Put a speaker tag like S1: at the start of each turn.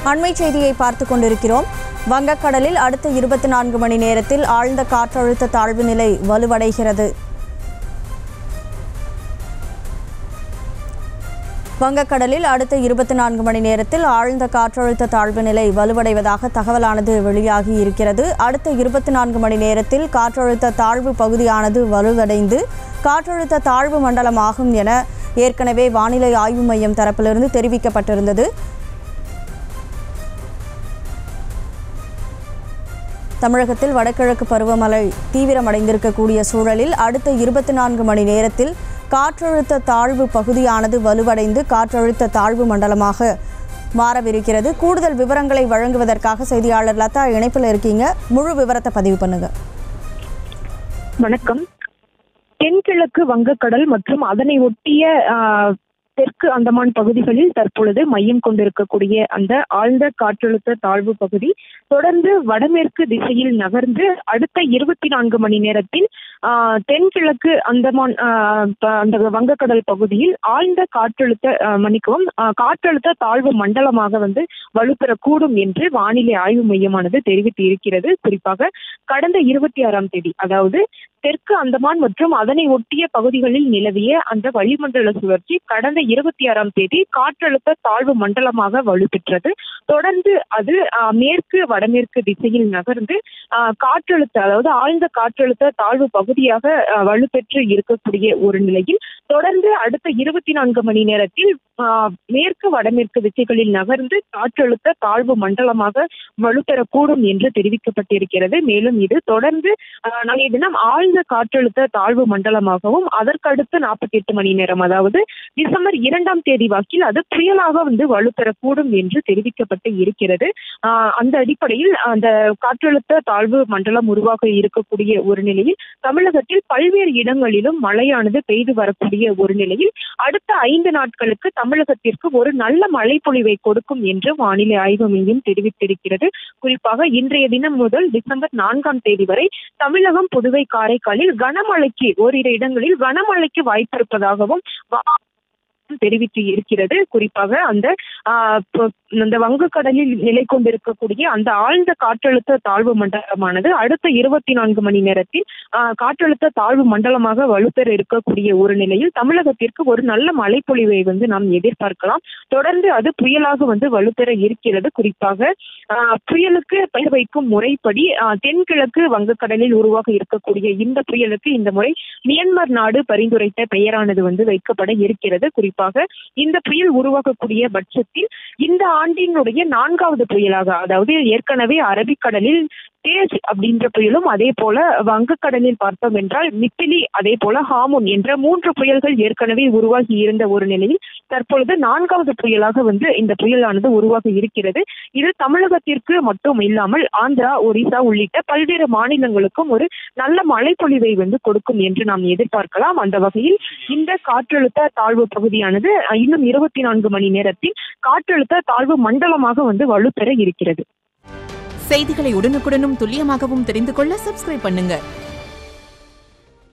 S1: அண்மை செய்தியை பார்த்து கொண்டிருக்கிறோம் வங்கக்கடலில் அடுத்த இருபத்தி நான்கு மணி நேரத்தில் ஆழ்ந்த காற்றழுத்த தாழ்வு நிலை வலுவடைகிறது வங்கக்கடலில் அடுத்த இருபத்தி நான்கு மணி நேரத்தில் ஆழ்ந்த காற்றழுத்த தாழ்வு நிலை வலுவடைவதாக தகவலானது வெளியாகி இருக்கிறது அடுத்த இருபத்தி நான்கு மணி நேரத்தில் காற்றழுத்த தாழ்வு பகுதியானது வலுவடைந்து காற்றழுத்த தாழ்வு மண்டலமாகும் என ஏற்கனவே வானிலை ஆய்வு மையம் தரப்பிலிருந்து தெரிவிக்கப்பட்டிருந்தது தமிழகத்தில் வடகிழக்கு பருவமழை தீவிரமடைந்திருக்கக்கூடிய சூழலில் அடுத்த இருபத்தி நான்கு மணி நேரத்தில் காற்றழுத்த தாழ்வு பகுதியானது வலுவடைந்து காற்றழுத்த தாழ்வு மண்டலமாக மாறவிருக்கிறது கூடுதல் விவரங்களை வழங்குவதற்காக செய்தியாளர் லதா இணைப்பில் இருக்கீங்க முழு விவரத்தை பதிவு பண்ணுங்க
S2: வணக்கம் தென்கிழக்கு வங்கக்கடல் மற்றும் அதனை ஒட்டிய ஆஹ், தெற்கு அந்தமான் பகுதிகளில் தற்பொழுது மையம் கொண்டிருக்கக்கூடிய அந்த ஆழ்ந்த காற்றழுத்த தாழ்வு பகுதி தொடர்ந்து வடமேற்கு திசையில் நகர்ந்து அடுத்த இருபத்தி நான்கு மணி நேரத்தில் ஆஹ், தென்கிழக்கு அந்தமான் ஆஹ், ப- அந்த வங்கக்கடல் பகுதியில் ஆழ்ந்த காற்றழுத்த ஆஹ், மன்னிக்கவும் ஆஹ், காற்றழுத்த தாழ்வு மண்டலமாக வந்து வலுப்பெறக்கூடும் என்று வானிலை ஆய்வு மையமானது தெரிவித்து இருக்கிறது குறிப்பாக கடந்த இருபத்தி ஆறாம் தேதி அதாவது தெற்கு அந்தமான் மற்றும் அதனை ஒட்டிய பகுதிகளில் நிலவிய அந்த வளிமண்டல சுழற்சி கடந்த இருபத்தி ஆறாம் தேதி காற்றழுத்த தாழ்வு மண்டலமாக வலுப்பெற்றது தொடர்ந்து அது ஆஹ், மேற்கு வடமேற்கு திசையில் நகர்ந்து ஆஹ், காற்றழுத்த அதாவது ஆழ்ந்த காற்றழுத்த தாழ்வு பகுதியாக ஆஹ், வலுப்பெற்று இருக்கக்கூடிய ஒரு நிலையில் தொடர்ந்து அடுத்த இருபத்தி நான்கு மணி நேரத்தில் ஆஹ், மேற்கு வடமேற்கு திசைகளில் நகர்ந்து காற்றழுத்த தாழ்வு மண்டலமாக வலுப்பெறக்கூடும் என்று தெரிவிக்கப்பட்டிருக்கிறது மேலும் இது தொடர்ந்து ஆஹ், நாளைய தினம் ஆழ்ந்த காற்றழுத்த தாழ்வு மண்டலமாகவும் அதற்கடுத்து நாற்பத்தி எட்டு மணி நேரம் அதாவது டிசம்பர் இரண்டாம் தேதி வாக்கில் அது புயலாக வந்து வலுப்பெறக்கூடும் என்று தெரிவிக்கப்பட்டு இருக்கிறது ஆஹ், அந்த அடிப்படையில் அந்த காற்றழுத்த தாழ்வு மண்டலம் உருவாக இருக்கக்கூடிய ஒரு நிலையில் தமிழகத்தில் பல்வேறு இடங்களிலும் மழையானது பெய்து வரக்கூடிய ஒரு நிலையில் அடுத்த ஐந்து நாட்களுக்கு தமிழகத்திற்கு ஒரு நல்ல மழை பொழிவை கொடுக்கும் என்று வானிலை ஆய்வு மையம் தெரிவித்திருக்கிறது குறிப்பாக இன்றைய தினம் முதல் டிசம்பர் நான்காம் தேதி வரை தமிழகம் புதுவை காரைக்காலில் கனமழைக்கு ஓரிரு இடங்களில் கனமழைக்கு வாய்ப்பிருப்பதாகவும் வா- தெரிவித்து இருக்கிறது குறிப்பாக அந்த ஆஹ், ப- அந்த வங்கக்கடலில் நிலை கொண்டிருக்கக்கூடிய அந்த ஆழ்ந்த காற்றழுத்த தாழ்வு மண்டலமானது அடுத்த இருபத்தி நான்கு மணி நேரத்தில் ஆஹ், காற்றழுத்த தாழ்வு மண்டலமாக வலுப்பெற இருக்கக்கூடிய ஒரு நிலையில் தமிழகத்திற்கு ஒரு நல்ல மழைப்பொழிவை வந்து நாம் எதிர்பார்க்கலாம் தொடர்ந்து அது புயலாக வந்து வலுப்பெற இருக்கிறது குறிப்பாக ஆஹ், புயலுக்கு பெயர் வைக்கும் முறைப்படி ஆஹ், தென்கிழக்கு வங்கக்கடலில் உருவாக இருக்கக்கூடிய இந்த புயலுக்கு இந்த முறை மியான்மர் நாடு பரிந்துரைத்த பெயரானது வந்து வைக்கப்பட இருக்கிறது குறிப்பாக இந்த புயல் உருவாகக்கூடிய பட்சத்தில் இந்த ஆண்டினுடைய நான்காவது புயலாக அதாவது ஏற்கனவே அரபிக்கடலில் தேஜ் அப்படின்ற புயலும் அதே போல வங்கக்கடலில் பார்த்தோம் என்றால் மித்திலி அதே போல ஹாமுன் என்ற மூன்று புயல்கள் ஏற்கனவே உருவாகி இருந்த ஒரு நிலையில் தற்பொழுது நான்காவது புயலாக வந்து இந்த புயலானது உருவாக இருக்கிறது இது தமிழகத்திற்கு மட்டும் இல்லாமல் ஆந்திரா ஒரிசா உள்ளிட்ட பல்வேறு மாநிலங்களுக்கும் ஒரு நல்ல மழைப்பொழிவை வந்து கொடுக்கும் என்று நாம் எதிர்பார்க்கலாம் அந்த வகையில் இந்த காற்றழுத்த தாழ்வு பகுதியானது அஹ், இன்னும் இருபத்தி நான்கு மணி நேரத்தில் காற்றழுத்த தாழ்வு மண்டலமாக வந்து வலுப்பெற இருக்கிறது
S3: செய்திகளை உடனுக்குடனும் துல்லியமாகவும் தெரிந்து கொள்ள சப்ஸ்கிரைப் பண்ணுங்க